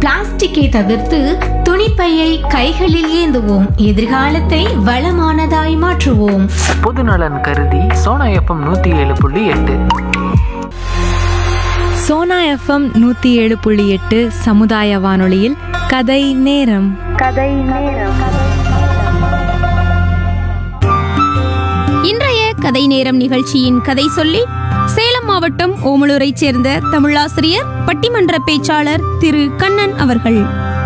பிளாஸ்டிக்கை தவிர்த்து துணிப்பையை கைகளில் ஏந்துவோம் எதிர்காலத்தை வளமானதாய் மாற்றுவோம் பொதுநலன் கருதி சோனா எஃப்எம் நூற்றி ஏழு புள்ளி எட்டு சோனா எஃப்எம் நூற்றி ஏழு புள்ளி எட்டு சமுதாய வானொலியில் கதை நேரம் இன்றைய கதை நேரம் நிகழ்ச்சியின் கதை சொல்லி சேலம் மாவட்டம் ஓமலூரைச் சேர்ந்த தமிழாசிரியர் பட்டிமன்ற பேச்சாளர் திரு கண்ணன் அவர்கள்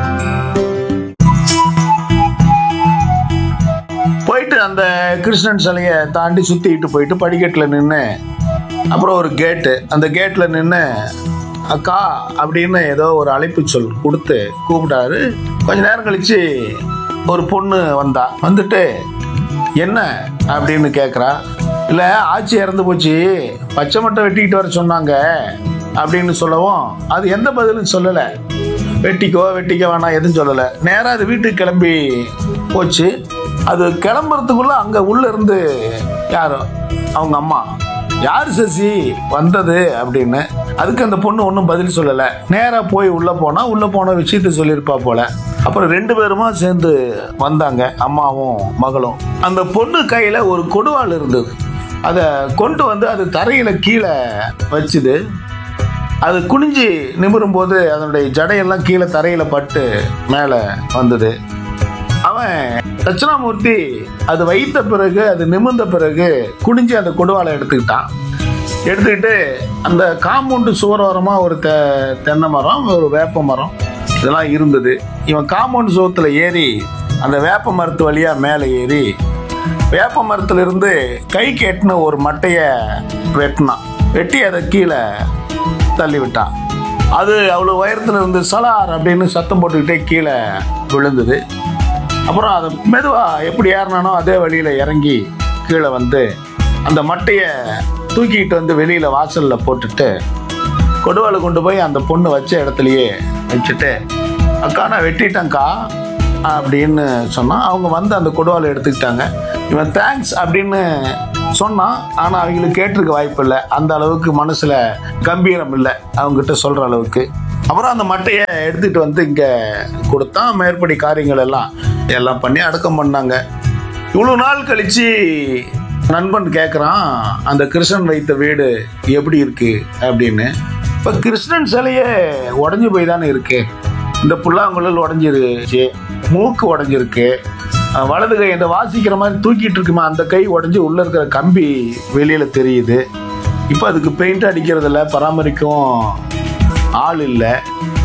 போயிட்டு அந்த கிருஷ்ணன் சிலையை தாண்டி சுற்றிக்கிட்டு போயிட்டு படிக்கட்டில் நின்று அப்புறம் ஒரு கேட்டு அந்த கேட்டில் நின்று அக்கா அப்படின்னு ஏதோ ஒரு அழைப்பு சொல் கொடுத்து கூப்பிட்டாரு கொஞ்ச நேரம் கழிச்சு ஒரு பொண்ணு வந்தா வந்துட்டு என்ன அப்படின்னு கேட்குறா இல்லை ஆட்சி இறந்து போச்சு பச்சை மட்டை வெட்டிக்கிட்டு வர சொன்னாங்க அப்படின்னு சொல்லவும் அது எந்த பதிலும் சொல்லலை வெட்டிக்கோ வெட்டிக்க வேணாம் எதுவும் சொல்லலை நேராக அது வீட்டுக்கு கிளம்பி போச்சு அது கிளம்புறதுக்குள்ள அங்கே உள்ள இருந்து யாரோ அவங்க அம்மா யார் சசி வந்தது அப்படின்னு அதுக்கு அந்த பொண்ணு ஒன்றும் பதில் சொல்லலை நேராக போய் உள்ளே போனால் உள்ளே போன விஷயத்த சொல்லியிருப்பா போல அப்புறம் ரெண்டு பேருமா சேர்ந்து வந்தாங்க அம்மாவும் மகளும் அந்த பொண்ணு கையில் ஒரு கொடுவாள் இருந்தது அதை கொண்டு வந்து அது தரையில் கீழே வச்சுது அது குனிஞ்சு நிமிரும் போது அதனுடைய ஜடையெல்லாம் கீழே தரையில பட்டு மேலே வந்தது அவன் தட்சிணாமூர்த்தி அது வைத்த பிறகு அது நிமிர்ந்த பிறகு குனிஞ்சு அந்த கொடுவாலை எடுத்துக்கிட்டான் எடுத்துக்கிட்டு அந்த காம்பவுண்டு சுவரோரமா ஒரு தெ தென்னை மரம் ஒரு வேப்ப மரம் இதெல்லாம் இருந்தது இவன் காம்பவுண்டு சுவத்துல ஏறி அந்த வேப்ப மரத்து வழியா மேலே ஏறி வேப்ப மரத்துல இருந்து கை கெட்டின ஒரு மட்டையை வெட்டினான் வெட்டி அதை கீழே தள்ளி விட்டான் அது அவ்வளோ உயரத்தில் இருந்து சலார் அப்படின்னு சத்தம் போட்டுக்கிட்டே கீழே விழுந்தது அப்புறம் அதை மெதுவாக எப்படி ஏறினானோ அதே வழியில் இறங்கி கீழே வந்து அந்த மட்டையை தூக்கிட்டு வந்து வெளியில் வாசலில் போட்டுட்டு கொடுவாலை கொண்டு போய் அந்த பொண்ணு வச்ச இடத்துலையே வச்சுட்டு அக்கா நான் வெட்டிட்டேன்க்கா அப்படின்னு சொன்னான் அவங்க வந்து அந்த கொடுவாலை எடுத்துக்கிட்டாங்க இவன் தேங்க்ஸ் அப்படின்னு சொன்னான் ஆனால் அவங்களுக்கு கேட்டிருக்க வாய்ப்பு இல்லை அந்த அளவுக்கு மனசில் கம்பீரம் இல்லை அவங்ககிட்ட சொல்கிற அளவுக்கு அப்புறம் அந்த மட்டையை எடுத்துகிட்டு வந்து இங்கே கொடுத்தான் மேற்படி காரியங்கள் எல்லாம் எல்லாம் பண்ணி அடக்கம் பண்ணாங்க இவ்வளோ நாள் கழிச்சு நண்பன் கேட்குறான் அந்த கிருஷ்ணன் வைத்த வீடு எப்படி இருக்கு அப்படின்னு இப்போ கிருஷ்ணன் சிலையே உடஞ்சி போய் தானே இருக்கு இந்த புல்லாங்குழல் உடஞ்சிருச்சு மூக்கு உடஞ்சிருக்கு அஹ் வலது கை இந்த வாசிக்கிற மாதிரி தூக்கிட்டு இருக்குமா அந்த கை உடஞ்சி உள்ள இருக்கிற கம்பி வெளியில தெரியுது இப்போ அதுக்கு பெயிண்ட் அடிக்கிறதுல பராமரிக்கவும் ஆள் இல்லை